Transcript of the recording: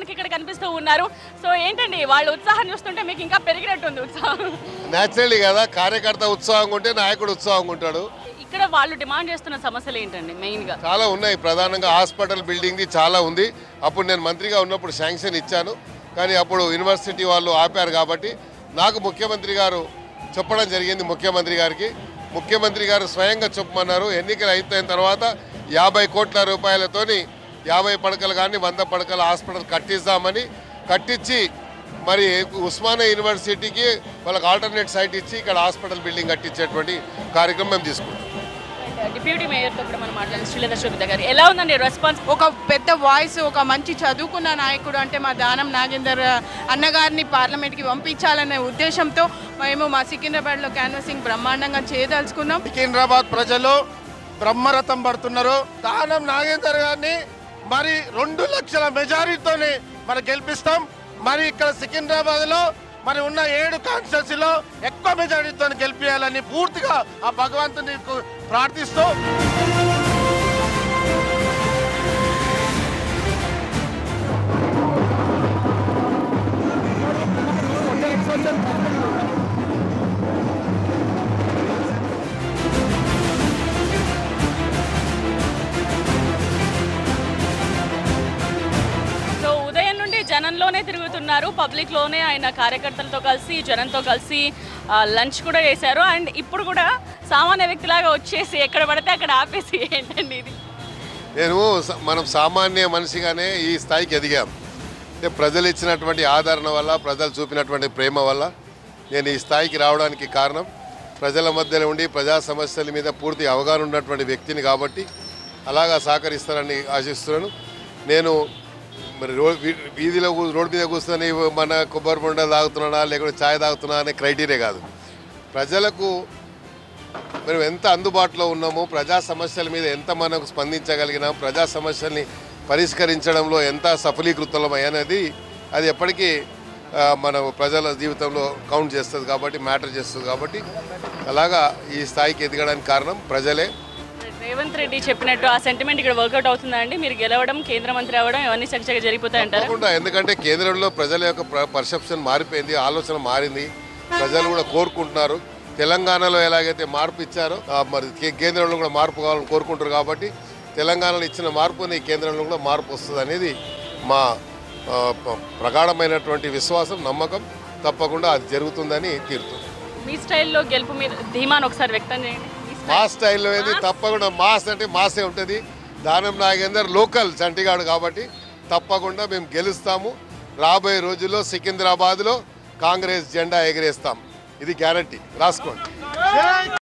మనకి ఇక్కడ కనిపిస్తూ ఉన్నారు సో ఏంటండి వాళ్ళ ఉత్సాహం చూస్తుంటే మీకు ఇంకా పెరిగినట్టుంది ఉత్సాహం న్యాచురల్లీ కదా కార్యకర్త ఉత్సాహంగా ఉంటే నాయకుడు ఉత్సాహంగా ఉంటాడు ఇక్కడ వాళ్ళు డిమాండ్ చేస్తున్న సమస్యలు ఏంటండి మెయిన్ గా చాలా ఉన్నాయి ప్రధానంగా హాస్పిటల్ బిల్డింగ్ది చాలా ఉంది అప్పుడు నేను మంత్రిగా ఉన్నప్పుడు శాంక్షన్ ఇచ్చాను కానీ అప్పుడు యూనివర్సిటీ వాళ్ళు ఆపారు కాబట్టి నాకు ముఖ్యమంత్రి గారు చెప్పడం జరిగింది ముఖ్యమంత్రి గారికి ముఖ్యమంత్రి గారు స్వయంగా చెప్పమన్నారు ఎన్నికలు అయిపోయిన తర్వాత యాభై కోట్ల రూపాయలతోని యాభై పడకలు కానీ వంద పడకల హాస్పిటల్ కట్టిస్తామని కట్టించి మరి ఉస్మానియా యూనివర్సిటీకి వాళ్ళకి ఆల్టర్నేట్ సైట్ ఇచ్చి ఇక్కడ హాస్పిటల్ బిల్డింగ్ కట్టించేటువంటి కార్యక్రమం మేము తీసుకుంటాం డిప్యూటీ మేయర్ తో కూడా మనం మాట్లాడాలి శ్రీలత శోభిత గారు ఎలా ఉందండి రెస్పాన్స్ ఒక పెద్ద వాయిస్ ఒక మంచి చదువుకున్న నాయకుడు అంటే మా దానం నాగేందర్ అన్నగారిని పార్లమెంట్కి పంపించాలనే ఉద్దేశంతో మేము మా సికింద్రాబాద్లో క్యాన్వసింగ్ బ్రహ్మాండంగా చేయదలుచుకున్నాం సికింద్రాబాద్ ప్రజలు బ్రహ్మరథం పడుతున్నారు దానం నాగేందర్ గారిని మరి రెండు లక్షల మెజారిటీతోని మరి గెలిపిస్తాం మరి ఇక్కడ సికింద్రాబాద్ లో మరి ఉన్న ఏడు కాన్స్టిట్యూన్సీలో ఎక్కువ మెజారిటీతో గెలిపించాలని పూర్తిగా ఆ భగవంతుని ప్రార్థిస్తూ సో ఉదయం నుండి జనంలోనే తిరుగుతున్నారు పబ్లిక్ లోనే ఆయన కార్యకర్తలతో కలిసి జనంతో కలిసి ఆ, లంచ్ కూడా చేశారు అండ్ ఇప్పుడు కూడా సామాన్య వ్యక్తిలాగా వచ్చేసి ఎక్కడ పడితే అక్కడ ఆపేసి ఏంటండి ఇది నేను స- మనం సామాన్య మనిషిగానే ఈ స్థాయికి ఎదిగాం అంటే ప్రజలు ఇచ్చినటువంటి ఆదరణ వల్ల ప్రజలు చూపినటువంటి ప్రేమ వల్ల నేను ఈ స్థాయికి రావడానికి కారణం ప్రజల మధ్యలో ఉండి ప్రజా సమస్యల మీద పూర్తి అవగాహన ఉన్నటువంటి వ్యక్తిని కాబట్టి అలాగా సహకరిస్తారని ఆశిస్తున్నాను నేను మరి రో వీ- వీధిలో కూ- రోడ్డు మీద కూర్చొని మన కొబ్బరి బొండ తాగుతున్నానా లేకుంటే ఛాయ్ తాగుతున్నా అనే క్రైటీరియా కాదు ప్రజలకు మనం ఎంత అందుబాటులో ఉన్నామో ప్రజా సమస్యల మీద ఎంత మనకు స్పందించగలిగినాం ప్రజా సమస్యల్ని పరిష్కరించడంలో ఎంత సఫలీకృతం అనేది అది ఎప్పటికీ ఆ, మన ప్రజల జీవితంలో కౌంట్ చేస్తుంది కాబట్టి మ్యాటర్ చేస్తుంది కాబట్టి అలాగా ఈ స్థాయికి ఎదగడానికి కారణం ప్రజలే రేవంత్ రెడ్డి చెప్పినట్టు ఆ సెంటిమెంట్ ఇక్కడ వర్కౌట్ అవుతుందా అండి మీరు గెలవడం కేంద్ర మంత్రి అవ్వడం ఇవన్నీ చక్కచక్క జరిగిపోతాయంటారా తప్పకుండా ఎందుకంటే కేంద్రంలో ప్రజల యొక్క పర్సెప్షన్ మారిపోయింది ఆలోచన మారింది ప్రజలు కూడా కోరుకుంటున్నారు తెలంగాణలో ఎలాగైతే మార్పు ఇచ్చారో ఆ మరి కే- కేంద్రంలో కూడా మార్పు కావాలని కోరుకుంటారు కాబట్టి తెలంగాణలో ఇచ్చిన మార్పుని కేంద్రంలో కూడా మార్పు వస్తుంది అనేది మా ఆ, ప- ప్రగాఢమైనటువంటి విశ్వాసం నమ్మకం తప్పకుండా అది జరుగుతుందని తీరుతుంది మీ స్టైల్లో గెలుపు మీద ధీమాను ఒకసారి వ్యక్తం చేయండి మీ స్టైల్. మా స్టైల్లో ఏది తప్పకుండా మాస్ అంటే మాసే ఉంటుంది దానం నాగేందర్ లోకల్ చంటిగాడు కాబట్టి తప్పకుండా మేము గెలుస్తాము రాబోయే రోజుల్లో సికింద్రాబాద్లో కాంగ్రెస్ జెండా ఎగరేస్తాం ఇది గ్యారంటీ రాసుకోండి